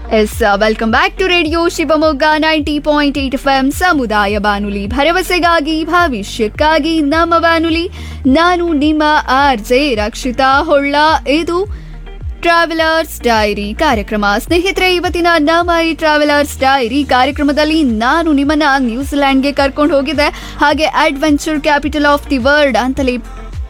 S welcome back to radio Shivamogga ninety point eight F M ಸಮುದಾಯ ಬಾನುಲಿ ಭರವಸೆಗಾಗಿ ಭವಿಷ್ಯಕ್ಕಾಗಿ ನಮ್ಮ ಬಾನುಲಿ ನಾನು ನಿಮ್ಮ ಆರ್ ಜೆ ರಕ್ಷಿತಾ ಹೊಳ್ಳ ಇದು ಟ್ರಾವೆಲರ್ಸ್ ಡೈರಿ ಕಾರ್ಯಕ್ರಮ ಸ್ನೇಹಿತರೆ ಇವತ್ತಿನ ನಮ್ಮ ಈ ಟ್ರಾವೆಲರ್ಸ್ ಡೈರಿ ಕಾರ್ಯಕ್ರಮದಲ್ಲಿ ನಾನು ನಿಮ್ಮನ್ನ ನ್ಯೂಜಿಲ್ಯಾಂಡ್ಗೆ ಕರ್ಕೊಂಡು ಹೋಗಿದ್ದೆ ಹಾಗೆ adventure capital of the world ಅಂತಲೇ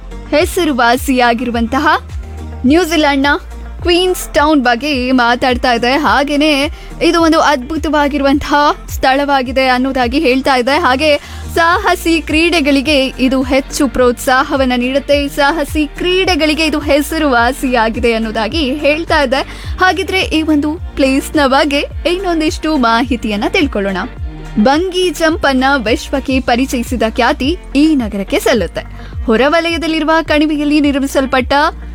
ಹೆಸರುವಾಸಿಯಾಗಿರುವಂತಹ ನ್ಯೂಜಿಲೆಂಡ್ನ ಕ್ವೀನ್ಸ್ ಟೌನ್ ಬಗ್ಗೆ ಮಾತಾಡ್ತಾ ಇದೆ ಹಾಗೇನೆ ಇದು ಒಂದು ಅದ್ಭುತವಾಗಿರುವಂತಹ ಸ್ಥಳವಾಗಿದೆ ಅನ್ನೋದಾಗಿ ಹೇಳ್ತಾ ಇದೆ ಹಾಗೆ ಸಾಹಸಿ ಕ್ರೀಡೆಗಳಿಗೆ ಇದು ಹೆಚ್ಚು ಪ್ರೋತ್ಸಾಹವನ್ನ ನೀಡುತ್ತೆ ಸಾಹಸಿ ಕ್ರೀಡೆಗಳಿಗೆ ಇದು ಹೆಸರುವಾಸಿಯಾಗಿದೆ ಅನ್ನೋದಾಗಿ ಹೇಳ್ತಾ ಇದೆ ಹಾಗಿದ್ರೆ ಈ ಒಂದು ಪ್ಲೇಸ್ನ ಬಗ್ಗೆ ಇನ್ನೊಂದಿಷ್ಟು ಮಾಹಿತಿಯನ್ನ ತಿಳ್ಕೊಳ್ಳೋಣ ಬಂಗಿ ಜಂಪ್ ಅನ್ನ ವಿಶ್ವಕ್ಕೆ ಪರಿಚಯಿಸಿದ ಖ್ಯಾತಿ ಈ ನಗರಕ್ಕೆ ಸಲ್ಲುತ್ತೆ ಹೊರವಲಯದಲ್ಲಿರುವ ಕಣಿವೆಯಲ್ಲಿ ನಿರ್ಮಿಸಲ್ಪಟ್ಟ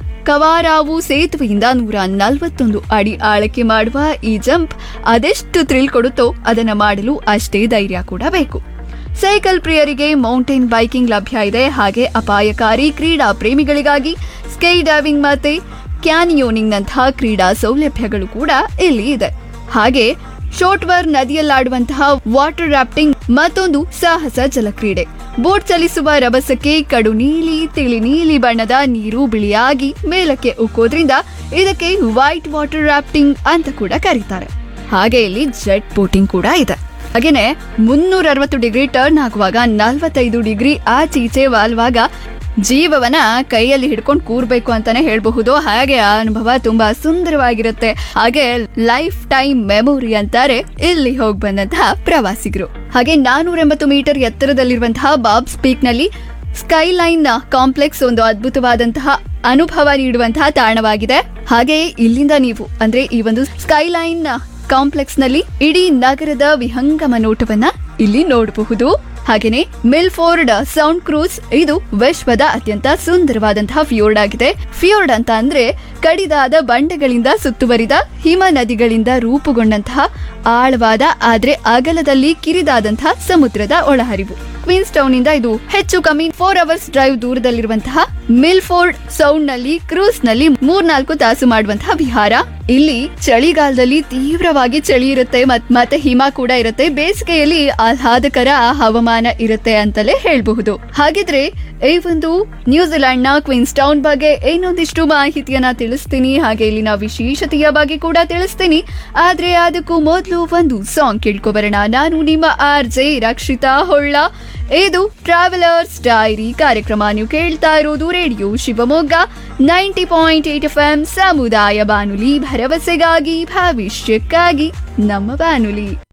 ಕವಾರಾವು ಸೇತುವೆಯಿಂದ ನೂರ ನಲವತ್ತೊಂದು ಅಡಿ ಆಳಕ್ಕೆ ಮಾಡುವ ಈ ಜಂಪ್ ಅದೆಷ್ಟು ಥ್ರಿಲ್ ಕೊಡುತ್ತೋ ಅದನ್ನ ಮಾಡಲು ಅಷ್ಟೇ ಧೈರ್ಯ ಕೂಡ ಬೇಕು ಸೈಕಲ್ ಪ್ರಿಯರಿಗೆ ಮೌಂಟೇನ್ ಬೈಕಿಂಗ್ ಲಭ್ಯ ಇದೆ ಹಾಗೆ ಅಪಾಯಕಾರಿ ಕ್ರೀಡಾ ಪ್ರೇಮಿಗಳಿಗಾಗಿ ಸ್ಕೈ ಡೈವಿಂಗ್ ಮತ್ತೆ ಕ್ಯಾನಿಯೋನಿಂಗ್ ನಂತಹ ಕ್ರೀಡಾ ಸೌಲಭ್ಯಗಳು ಕೂಡ ಇಲ್ಲಿ ಇದೆ ಹಾಗೆ ಶೋಟ್ವರ್ ನದಿಯಲ್ಲಾಡುವಂತಹ ವಾಟರ್ ರಾಫ್ಟಿಂಗ್ ಮತ್ತೊಂದು ಸಾಹಸ ಜಲಕ್ರೀಡೆ ಬೋಟ್ ಚಲಿಸುವ ರಭಸಕ್ಕೆ ಕಡು ನೀಲಿ ತಿಳಿ ನೀಲಿ ಬಣ್ಣದ ನೀರು ಬಿಳಿಯಾಗಿ ಮೇಲಕ್ಕೆ ಉಕ್ಕೋದ್ರಿಂದ ಇದಕ್ಕೆ ವೈಟ್ ವಾಟರ್ ರಾಫ್ಟಿಂಗ್ ಅಂತ ಕೂಡ ಕರೀತಾರೆ ಹಾಗೆ ಇಲ್ಲಿ ಜೆಟ್ ಬೋಟಿಂಗ್ ಕೂಡ ಇದೆ ಹಾಗೇನೆ ಮುನ್ನೂರ ಅರವತ್ತು ಡಿಗ್ರಿ ಟರ್ನ್ ಆಗುವಾಗ ನಲವತ್ತೈದು ಡಿಗ್ರಿ ಆಚೀಚೆ ವಾಲ್ವಾಗ ಜೀವವನ್ನ ಕೈಯಲ್ಲಿ ಹಿಡ್ಕೊಂಡು ಕೂರ್ಬೇಕು ಅಂತಾನೆ ಹೇಳಬಹುದು ಹಾಗೆ ಆ ಅನುಭವ ತುಂಬಾ ಸುಂದರವಾಗಿರುತ್ತೆ ಹಾಗೆ ಲೈಫ್ ಟೈಮ್ ಮೆಮೊರಿ ಅಂತಾರೆ ಇಲ್ಲಿ ಹೋಗಿ ಬಂದಂತಹ ಪ್ರವಾಸಿಗರು ಹಾಗೆ ನಾನೂರ ಎಂಬತ್ತು ಮೀಟರ್ ಎತ್ತರದಲ್ಲಿರುವಂತಹ ಬಾಬ್ಸ್ ಪೀಕ್ ನಲ್ಲಿ ಸ್ಕೈಲೈನ್ ಕಾಂಪ್ಲೆಕ್ಸ್ ಒಂದು ಅದ್ಭುತವಾದಂತಹ ಅನುಭವ ನೀಡುವಂತಹ ತಾಣವಾಗಿದೆ ಹಾಗೆ ಇಲ್ಲಿಂದ ನೀವು ಅಂದ್ರೆ ಈ ಒಂದು ಸ್ಕೈಲೈನ್ ಕಾಂಪ್ಲೆಕ್ಸ್ ನಲ್ಲಿ ಇಡೀ ನಗರದ ವಿಹಂಗಮ ನೋಟವನ್ನ ಇಲ್ಲಿ ನೋಡಬಹುದು ಹಾಗೇನೆ ಮಿಲ್ಫೋರ್ಡ್ ಸೌಂಡ್ ಕ್ರೂಸ್ ಇದು ವಿಶ್ವದ ಅತ್ಯಂತ ಸುಂದರವಾದಂತಹ ಫಿಯೋರ್ಡ್ ಆಗಿದೆ ಫಿಯೋರ್ಡ್ ಅಂತ ಅಂದ್ರೆ ಕಡಿದಾದ ಬಂಡೆಗಳಿಂದ ಸುತ್ತುವರಿದ ಹಿಮ ನದಿಗಳಿಂದ ರೂಪುಗೊಂಡಂತಹ ಆಳವಾದ ಆದ್ರೆ ಅಗಲದಲ್ಲಿ ಕಿರಿದಾದಂತಹ ಸಮುದ್ರದ ಒಳಹರಿವು ಕ್ವೀನ್ಸ್ ಟೌನ್ ಇಂದ ಇದು ಹೆಚ್ಚು ಕಮ್ಮಿ ಫೋರ್ ಅವರ್ಸ್ ಡ್ರೈವ್ ದೂರದಲ್ಲಿರುವಂತಹ ಮಿಲ್ಫೋರ್ಡ್ ಸೌಂಡ್ ನಲ್ಲಿ ಕ್ರೂಸ್ ನಲ್ಲಿ ಮೂರ್ನಾಲ್ಕು ತಾಸು ಮಾಡುವಂತಹ ವಿಹಾರ ಇಲ್ಲಿ ಚಳಿಗಾಲದಲ್ಲಿ ತೀವ್ರವಾಗಿ ಚಳಿ ಇರುತ್ತೆ ಮತ್- ಮತ್ತೆ ಹಿಮ ಕೂಡ ಇರುತ್ತೆ ಬೇಸಿಗೆಯಲ್ಲಿ ಆಹ್ಲಾದಕರ ಹವಾಮಾನ ಇರುತ್ತೆ ಅಂತಲೇ ಹೇಳ್ಬಹುದು ಹಾಗಿದ್ರೆ ಈ ಒಂದು ನ್ಯೂಜಿಲೆಂಡ್ ನ ಕ್ವೀನ್ಸ್ ಟೌನ್ ಬಗ್ಗೆ ಇನ್ನೊಂದಿಷ್ಟು ಮಾಹಿತಿಯನ್ನ ತಿಳಿಸ್ತೀನಿ ಹಾಗೆ ಇಲ್ಲಿನ ವಿಶೇಷತೆಯ ಬಗ್ಗೆ ಕೂಡ ತಿಳಿಸ್ತೀನಿ ಆದ್ರೆ ಅದಕ್ಕೂ ಮೊದಲು ಒಂದು ಸಾಂಗ್ ಕೇಳ್ಕೊಬರೋಣ ನಾನು ನಿಮ್ಮ ಆರ್ ಜೆ ರಕ್ಷಿತಾ ಹೊಳ್ಳ ಇದು ಟ್ರಾವೆಲರ್ಸ್ ಡೈರಿ ಕಾರ್ಯಕ್ರಮ ನೀವು ಕೇಳ್ತಾ ಇರೋದು radio Shivamogga ninety point eight F M ಸಮುದಾಯ ಬಾನುಲಿ ಭರವಸೆಗಾಗಿ ಭವಿಷ್ಯಕ್ಕಾಗಿ ನಮ್ಮ ಬಾನುಲಿ